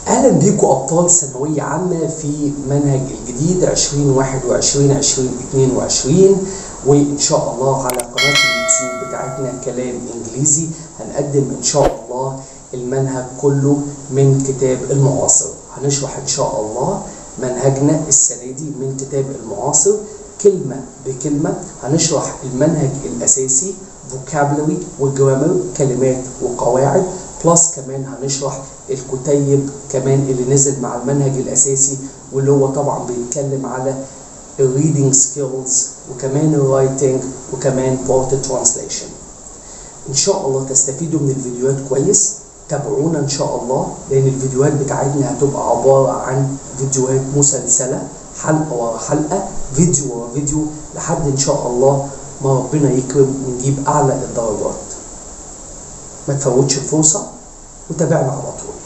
اهلا بيكم ابطال ثانويه عامه في منهج الجديد 2021 2022 وان شاء الله على قناه اليوتيوب بتاعتنا كلام انجليزي هنقدم ان شاء الله المنهج كله من كتاب المعاصر هنشرح ان شاء الله منهجنا السنه دي من كتاب المعاصر كلمه بكلمه هنشرح المنهج الاساسي vocabulary وجرامر كلمات وقواعد بلس كمان هنشرح الكتيب كمان اللي نزل مع المنهج الاساسي واللي هو طبعا بيتكلم على الريدنج سكيلز وكمان الرايتنج وكمان بورت ترانسليشن ان شاء الله تستفيدوا من الفيديوهات كويس تابعونا ان شاء الله لان الفيديوهات بتاعتنا هتبقى عباره عن فيديوهات مسلسله حلقه ورا حلقه فيديو ورا فيديو لحد ان شاء الله ما ربنا يكرم ونجيب اعلى الدرجات ما تفوتش الفرصه وتابعنا على طول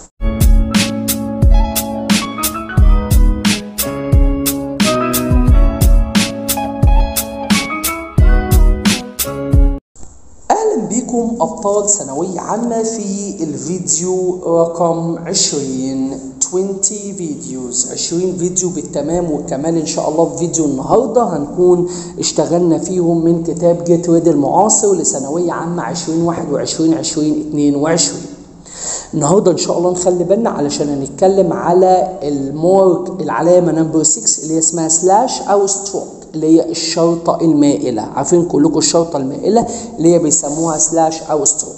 اهلا بيكم ابطال ثانويه عامه في الفيديو رقم 20 20 فيديوز 20 فيديو بالتمام وكمان ان شاء الله في فيديو النهارده هنكون اشتغلنا فيهم من كتاب جيت ريد المعاصر لثانويه عامه 2021 2022 النهارده ان شاء الله نخلي بالنا علشان هنتكلم على المارك العلامه نمبر 6 اللي هي اسمها سلاش او ستروك اللي هي الشرطه المائله عارفين كلكم الشرطه المائله اللي هي بيسموها سلاش او ستروك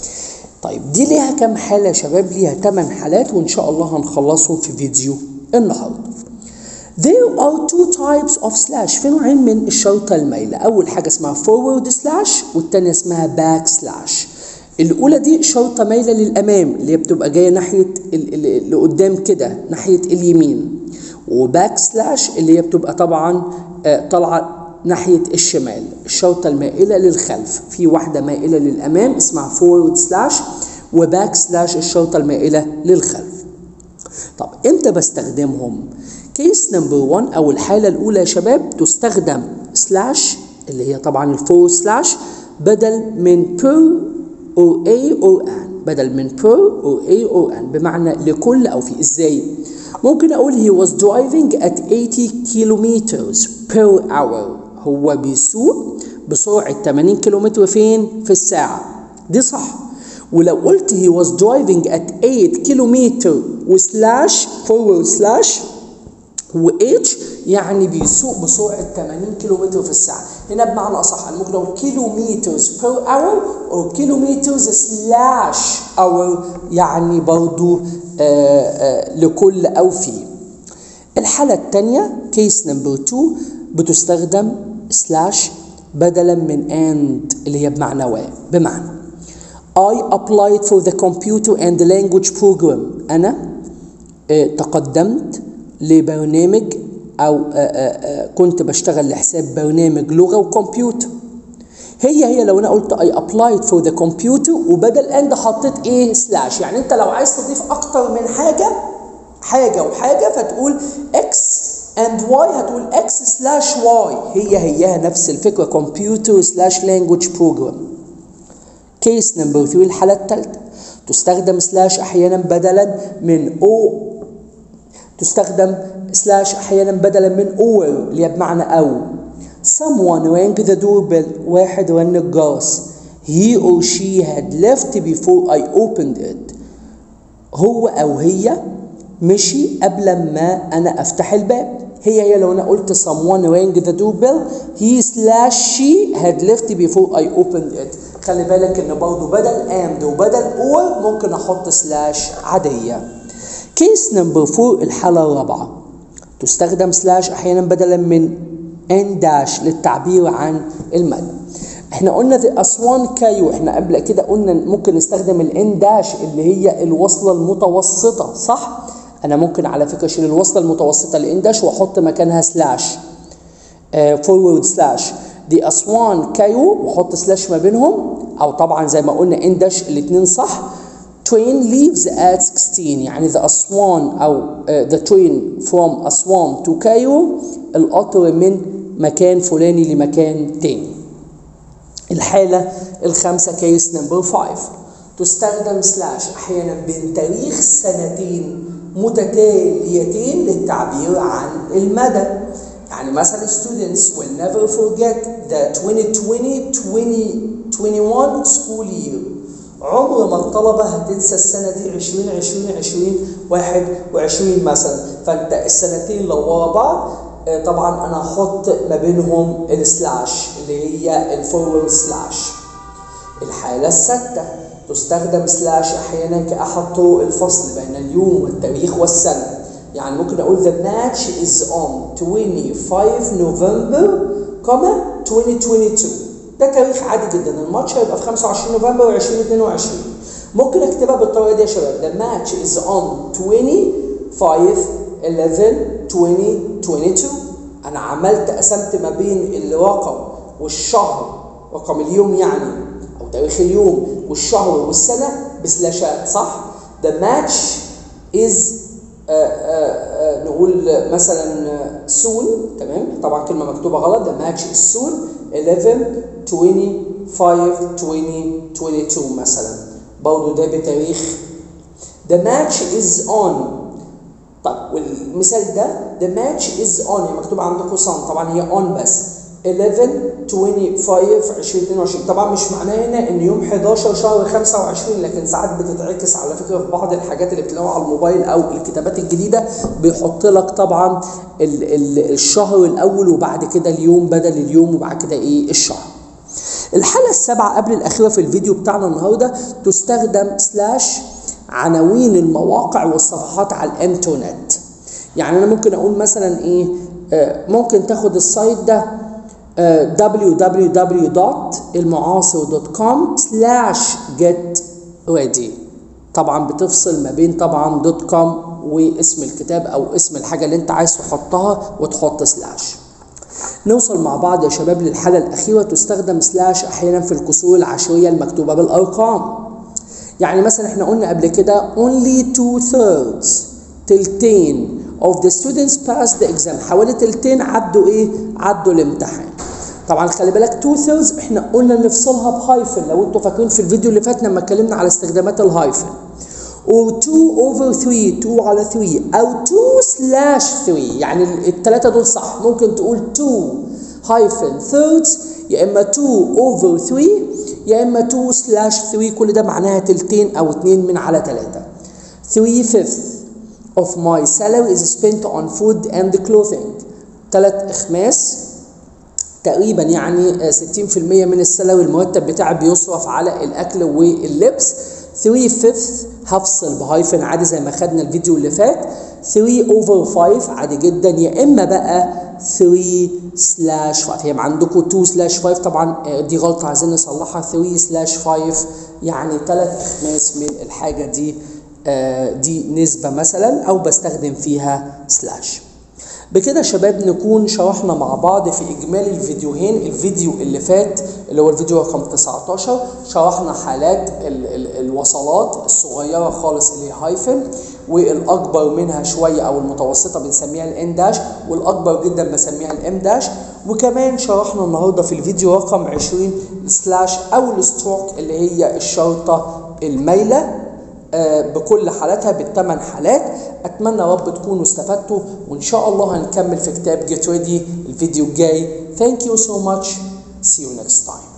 طيب دي ليها كام حاله يا شباب ليها 8 حالات وان شاء الله هنخلصهم في فيديو النهارده There are two types of slash في نوعين من الشرطة المايلة أول حاجة اسمها forward slash والتانية اسمها back slash الأولى دي شرطة مايلة للأمام اللي هي بتبقى جاية ناحية اللي قدام كده ناحية اليمين وباك سلاش اللي هي بتبقى طبعا طالعة ناحية الشمال الشرطة المائلة للخلف في واحدة مائلة للأمام اسمها فورورد سلاش وباك سلاش الشرطة المائلة للخلف طب امتى بستخدمهم كيس نمبر 1 او الحالة الأولى يا شباب تستخدم سلاش اللي هي طبعا الفور سلاش بدل من per or a or an بدل من per or a or an بمعنى لكل أو في إزاي ممكن أقول he was driving at 80 kilometers per hour هو بيسوق بسرعة 80 كيلومتر فين؟ في الساعة دي صح ولو قلت he was driving at 8 كيلومتر وسلاش forward سلاش و H يعني بيسوق بسرعة 80 كيلومتر في الساعة هنا بمعنى أصح أنا ممكن أقول كيلومترز per hour أو كيلومترز سلاش hour يعني برضو آآ آآ لكل أو في الحالة الثانية كيس نمبر 2 بتستخدم سلاش بدلا من and اللي هي بمعنى و بمعنى I applied for the computer and the language program أنا تقدمت لبرنامج أو كنت بشتغل لحساب برنامج لغة وكمبيوتر هي هي لو انا قلت I applied for the computer وبدل and حطيت ايه سلاش يعني انت لو عايز تضيف اكتر من حاجة حاجة وحاجة فتقول x and y هتقول x slash y هي هيها نفس الفكرة computer slash language program كيس نمبر 3 الحالة الثالثة تستخدم سلاش أحيانا بدلا من O تستخدم سلاش أحيانا بدلا من or اللي هي بمعنى أو someone rang the doorbell واحد رن الجرس he or she had left before I opened it هو أو هي مشي قبل ما أنا أفتح الباب هي هي لو أنا قلت someone rang the doorbell he slash she had left before I opened it خلي بالك إن برضه بدل and وبدل or ممكن أحط سلاش عادية كيس نمبر 4 الحالة الرابعة تستخدم سلاش أحيانا بدلا من ان داش للتعبير عن المد احنا قلنا في اسوان كايو احنا قبل كده قلنا ممكن نستخدم الان داش اللي هي الوصله المتوسطه صح انا ممكن على فكره اشيل الوصله المتوسطه الان داش واحط مكانها سلاش فورورد سلاش دي اسوان كايو واحط سلاش ما بينهم او طبعا زي ما قلنا ان داش الاثنين صح train leaves at 16 يعني the أسوان أو uh, the train from أسوان to كايرو القطر من مكان فلاني لمكان تاني الحالة الخامسة كيس نمبر 5 تستخدم سلاش أحيانا بين تاريخ سنتين متتاليتين للتعبير عن المدى يعني مثلا students will never forget the 2020-2021 school year عمر ما الطلبة هتنسى السنة دي 2020 20 21 مثلا فانت السنتين لو ورا بعض آه، طبعا انا هحط ما بينهم السلاش اللي هي الفورورد سلاش الحالة الستة تستخدم سلاش أحيانا كأحد طرق الفصل بين اليوم والتاريخ والسنة يعني ممكن أقول the match is on 25 November, comma 2022 ده تاريخ عادي جدا الماتش هيبقى في 25 نوفمبر 2022 ممكن اكتبها بالطريقة دي يا شباب the match is on 25 11 2022 أنا عملت قسمت ما بين الرقم والشهر رقم اليوم يعني او تاريخ اليوم والشهر والسنه بسلاشات صح the match is آه آه آه نقول مثلا soon تمام طبعا كلمه مكتوبه غلط the match is soon 11 25 2022 مثلا برضه ده بتاريخ the match is on طب والمثال ده the match is on هي مكتوب عندكم صن طبعا هي on بس 11 25 2022 طبعا مش معناه هنا ان يوم 11 شهر 25 لكن ساعات بتتعكس على فكره في بعض الحاجات اللي بتلاقوها على الموبايل او الكتابات الجديده بيحط لك طبعا ال ال الشهر الاول وبعد كده اليوم بدل اليوم وبعد كده ايه الشهر الحالة السابعة قبل الأخيرة في الفيديو بتاعنا النهاردة تستخدم سلاش عناوين المواقع والصفحات على الانترنت يعني أنا ممكن أقول مثلا إيه آه، ممكن تاخد السايت ده آه، www.المعاصر.com slash get ready طبعا بتفصل ما بين طبعا دوت كوم واسم الكتاب او اسم الحاجه اللي انت عايز تحطها وتحط سلاش نوصل مع بعض يا شباب للحالة الأخيرة تستخدم سلاش أحيانا في الكسور العشرية المكتوبة بالأرقام يعني مثلا احنا قلنا قبل كده only two thirds تلتين of the students passed the exam حوالي تلتين عدوا ايه؟ عدوا الامتحان طبعا خلي بالك تو ثيردز احنا قلنا نفصلها بهايفن لو انتوا فاكرين في الفيديو اللي فات لما اتكلمنا على استخدامات الهايفن و 2 over 3 2 على 3 او 2 سلاش 3 يعني الثلاثه دول صح ممكن تقول 2 هايفن ثيردز يا اما 2 over 3 يا اما 2 سلاش 3 كل ده معناها تلتين او 2 من على 3 3 fifth of my salary is spent on food and clothing ثلاث اخماس تقريبا يعني 60% من السلوي المرتب بتاعي بيصرف على الاكل واللبس 3 فيفث هفصل بهايفن عادي زي ما خدنا الفيديو اللي فات 3 اوفر 5 عادي جدا يا اما بقى 3 سلاش 5 هيبقى عندكم 2 سلاش 5 طبعا دي غلطه عايزين نصلحها 3 سلاش 5 يعني ثلاث اخماس من الحاجه دي دي نسبه مثلا او بستخدم فيها سلاش بكده يا شباب نكون شرحنا مع بعض في اجمالي الفيديوهين الفيديو اللي فات اللي هو الفيديو رقم 19 شرحنا حالات ال ال الوصلات الصغيره خالص اللي هي هايفن والاكبر منها شويه او المتوسطه بنسميها الان داش والاكبر جدا بسميها الام داش وكمان شرحنا النهارده في الفيديو رقم 20 سلاش او الستروك اللي هي الشرطه المايله بكل حالاتها بالثمان حالات اتمنى يا رب تكونوا استفدتوا وان شاء الله هنكمل في كتاب جيت ريدي الفيديو الجاي ثانك يو سو ماتش see you next time